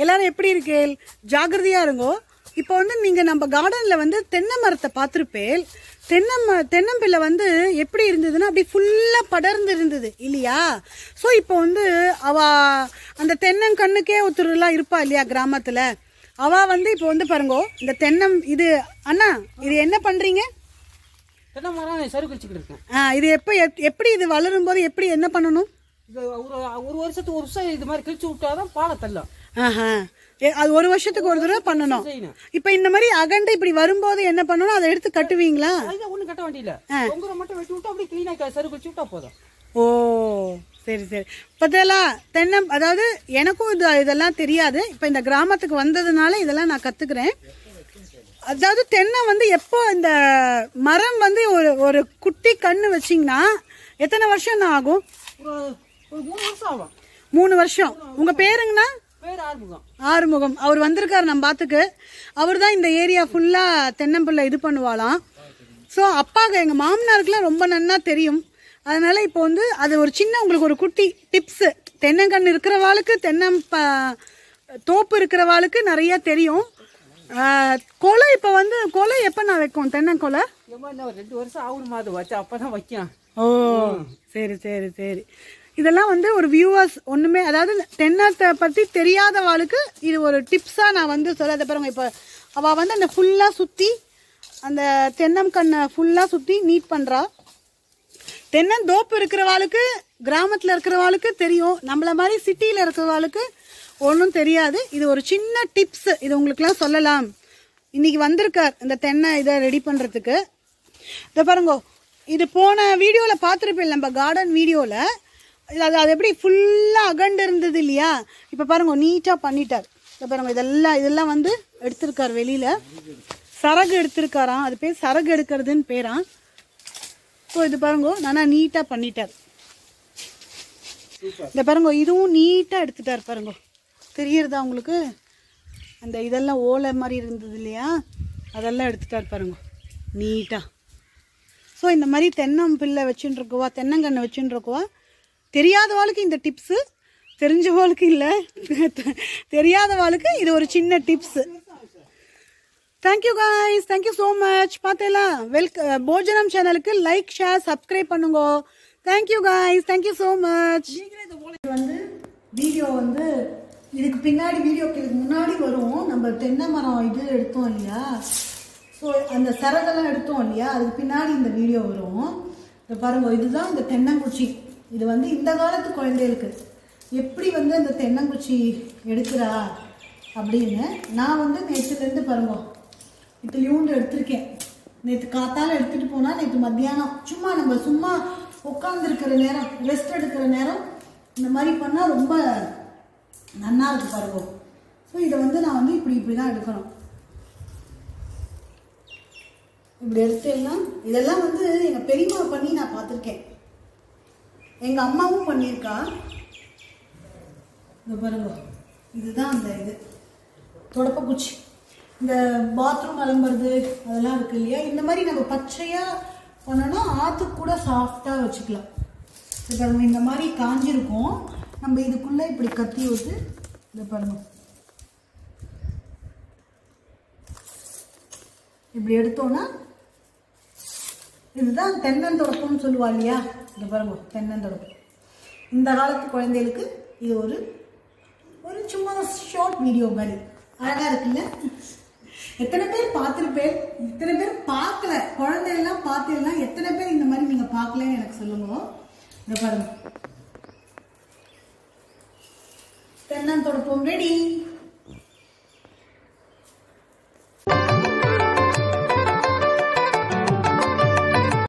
எல்லாரும் எப்படி இருக்கேள் ஜாகிரதையா இருங்கோ இப்போ வந்து நீங்க நம்ம கார்டன்ல வந்து தென்னை மரத்தை பார்த்துருப்பேல் தென்னை ம தென்னம்பிள்ளை வந்து எப்படி இருந்ததுன்னா அப்படி ஃபுல்லா படர்ந்து இருந்தது இல்லையா ஸோ இப்போ வந்து அவ அந்த தென்னங்கண்ணுக்கே ஒருத்தர்லாம் இருப்பா இல்லையா கிராமத்துல அவ வந்து இப்போ வந்து பாருங்கோ இந்த தென்னம் இது அண்ணா இது என்ன பண்றீங்க தென்னை மரம் சரு கழிச்சுக்கிட்டு இருக்கேன் ஆ, இது எப்போ எப்- எப்படி இது வளரும் போது எப்படி என்ன பண்ணணும் இது ஒரு ஒரு வருஷத்துக்கு ஒரு வருஷம் இது மாதிரி கிழிச்சு விட்டாதான் பாலை தள்ளும் ஆஹா ஏ, அது ஒரு வருஷத்துக்கு ஒரு தடவை பண்ணணும் செய்யணும் இப்போ இந்த மாதிரி அகண்டு இப்படி வரும்போது என்ன பண்ணணும் அதை எடுத்து கட்டுவீங்களா அதுதான் ஒண்ணும் கட்ட வேண்டியல தொங்குற மட்டும் வெட்டி விட்டு அப்படியே கிளீனா சரு கழிச்சு விட்டா போதும் ஓ சரி சரி பார்த்தலாம் தென்னம் அதாவது எனக்கும் இது இதெல்லாம் தெரியாது இப்போ இந்த கிராமத்துக்கு வந்ததுனால இதெல்லாம் நான் கற்றுக்குறேன் அதாவது தென்னை வந்து எப்போ இந்த மரம் வந்து ஒரு ஒரு குட்டி கண்ணு வச்சிங்கன்னா எத்தனை வருஷம் தான் ஆகும் ஒரு ஒரு மூணு வருஷம் ஆகும் மூணு வருஷம் உங்கள் பேருங்கண்ணா பேர் ஆறுமுகம் ஆறுமுகம் அவர் வந்திருக்காரு நம்ம பாத்துக்கு அவர் தான் இந்த ஏரியா ஃபுல்லா தென்னம்பிள்ளை இது பண்ணுவாளாம் ஸோ அப்பாவுக்கு எங்க மாமனாருக்குலாம் ரொம்ப நன்னா தெரியும் அதனால இப்போ வந்து அது ஒரு சின்ன உங்களுக்கு ஒரு குட்டி டிப்ஸ் தென்னங்கன்று இருக்கிறவாளுக்கு தென்னம் ப- தோப்பு இருக்கிறவாளுக்கு நிறைய தெரியும் ஆஹ், கொலை இப்போ வந்து கொலை எப்போ நான் வைக்கும் தென்னங்கொலை ஏம்மா இன்னும் ஒரு ரெண்டு வருஷம் ஆகணுமா அது வச்சு அப்பதான் வைக்கும் ஓ சரி சரி சரி இதெல்லாம் வந்து ஒரு வியூவர்ஸ் ஒண்ணுமே அதாவது தென்னத்தை பத்தி தெரியாதவாளுக்கு இது ஒரு டிப்ஸா நான் வந்து சொல்லாத பாருங்க இப்போ அவ வந்து அந்த ஃபுல்லா சுத்தி அந்த தென்னம் கண்ணை ஃபுல்லா சுத்தி நீட் பண்றா தென்னந்தோப்பு இருக்கிறவாளுக்கு கிராமத்துல இருக்கிறவாளுக்கு தெரியும் நம்மள மாதிரி சிட்டியில இருக்கிறவாளுக்கு ஒன்றும் தெரியாது இது ஒரு சின்ன டிப்ஸ் இது உங்களுக்குலாம் சொல்லலாம் இன்னைக்கு வந்திருக்கார் இந்த தென்னை இதை ரெடி பண்றதுக்கு இதை பாருங்க இது போன வீடியோவில் பார்த்துருப்பேன் நம்ம கார்டன் வீடியோவில் அது அது எப்படி ஃபுல்லாக அகண்டு இருந்தது இல்லையா இப்போ பாருங்க நீட்டாக பண்ணிட்டார் இதை பாருங்க இதெல்லாம் இதெல்லாம் வந்து எடுத்திருக்கார் வெளியில் சரகு எடுத்திருக்காராம் அது பேர் சரகு எடுக்கிறதுன்னு பேராம் ஸோ இது பாருங்க நானா நீட்டாக பண்ணிட்டார் இந்த பாருங்க இதுவும் நீட்டாக எடுத்துட்டார் பாருங்க தெரியறதா உங்களுக்கு அந்த இதெல்லாம் ஓலை மாதிரி இருந்தது இல்லையா அதெல்லாம் எடுத்துட்டார் பாருங்க நீட்டாக ஸோ இந்த மாதிரி தென்னம்பிள்ளை வச்சுன்னு இருக்கவா தென்னங்கண்ணை வச்சுன்னு இருக்கவா தெரியாதவாளுக்கு இந்த டிப்ஸு தெரிஞ்சவாளுக்கு இல்லை தெரியாதவாளுக்கு இது ஒரு சின்ன tips thank you guys thank you so much பார்த்தேலா வெல்க போஜனம் சேனலுக்கு லைக் ஷேர் சப்ஸ்கிரைப் பண்ணுங்க thank you guys thank you so much வந்து வீடியோ வந்து இதுக்கு பின்னாடி வீடியோக்கு இதுக்கு முன்னாடி வரும் நம்ம தென்னை மரம் இது எடுத்தோம் இல்லையா ஸோ அந்த சரகெல்லாம் எடுத்தோம் இல்லையா அதுக்கு பின்னாடி இந்த வீடியோ வரும் இதை பாருங்க இதுதான் இந்த தென்னங்குச்சி இது வந்து இந்த காலத்து குழந்தைகளுக்கு எப்படி வந்து அந்த தென்னங்குச்சி எடுக்கிறா அப்படின்னு நான் வந்து நேற்றுலேருந்து பாருங்க இத்திலியூண்டு எடுத்திருக்கேன் நேற்று காத்தால எடுத்துட்டு போனா நேற்று மத்தியானம் சும்மா நம்ம சும்மா உட்காந்துருக்கிற நேரம் ரெஸ்ட் எடுக்கிற நேரம் இந்த மாதிரி பண்ணா ரொம்ப நன்னா இருக்கு பாருங்க ஸோ இதை வந்து நான் வந்து இப்படி இப்படி தான் எடுக்கணும் இப்படி எடுத்துடலாம் இதெல்லாம் வந்து எங்க பெரியம்மா பண்ணி நான் பார்த்துருக்கேன் எங்க அம்மாவும் பண்ணியிருக்கா இந்த பாருங்க இதுதான் அந்த இது தொடப்பக்குச்சி இந்த பாத்ரூம் அலம்புறது அதெல்லாம் இருக்கு இல்லையா இந்த மாதிரி நம்ம பச்சையா பண்ணோம்னா ஆத்துக்கு கூட சாஃப்டா வச்சுக்கலாம் இது பாருங்க இந்த மாதிரி காஞ்சிருக்கும் நம்ம இதுக்குள்ள இப்படி கத்தி விட்டு இதை பாருங்க இப்படி எடுத்தோம்னா இதுதான் தென்னந்தொடப்பம்னு சொல்லுவா இல்லையா இந்த பாருங்க தென்னந்தொடப்பம் இந்த காலத்து குழந்தைகளுக்கு இது ஒரு ஒரு சும்மா ஷார்ட் வீடியோ மாதிரி அழகா இருக்குல்ல எத்தனை பேர் பார்த்துருப்பேன் எத்தனை பேர் பார்க்கல குழந்தையெல்லாம் பார்த்தீங்கன்னா எத்தனை பேர் இந்த மாதிரி நீங்க பார்க்கலன்னு எனக்கு சொல்லுங்க இந்த பாருங்க தென்னந்தொடப்பம் ரெடி